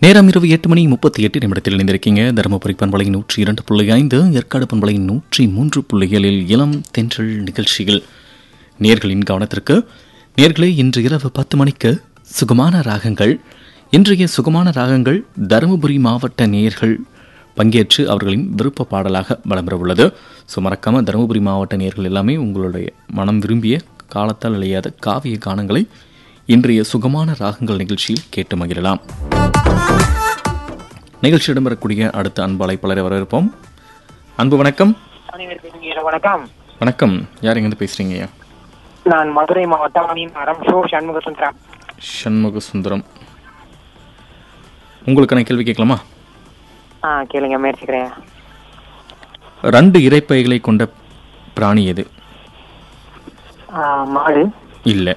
நேரம் இரவு எட்டு மணி முப்பத்தி எட்டு நிமிடத்தில் இணைந்திருக்கீங்க தருமபுரி பண்பலை நூற்றி இரண்டு புள்ளி ஐந்து ஏற்காடு பண்பலை நூற்றி மூன்று புள்ளி ஏழில் இளம் தென்றல் நிகழ்ச்சிகள் நேர்களின் கவனத்திற்கு நேர்களே இன்று இரவு பத்து மணிக்கு சுகமான ராகங்கள் இன்றைய சுகமான ராகங்கள் தருமபுரி மாவட்ட நேயர்கள் பங்கேற்று அவர்களின் விருப்ப பாடலாக வலம் பெற உள்ளது ஸோ மறக்காம தருமபுரி மாவட்ட நேயர்கள் எல்லாமே உங்களுடைய மனம் விரும்பிய காலத்தால் அழியாத காவிய கானங்களை இன்றைய சுகமான ராகங்கள் நிகழ்ச்சியில் கேட்டு மகிழலாம் நிகழ்ச்சி இடம்பெறக்கூடிய அடுத்த அன்பு அழைப்பாளரை வரவேற்போம் அன்பு வணக்கம் அனைவருக்கும் வணக்கம் வணக்கம் யார் எங்கேருந்து பேசுறீங்க நான் மதுரை மாவட்டம் அரம் ஷோ சண்முக சுந்தரம் சண்முக சுந்தரம் உங்களுக்கான கேள்வி கேட்கலாமா ஆ கேளுங்க முயற்சிக்கிறேன் ரெண்டு இறைப்பைகளை கொண்ட பிராணி எது ஆ, மாடு இல்லை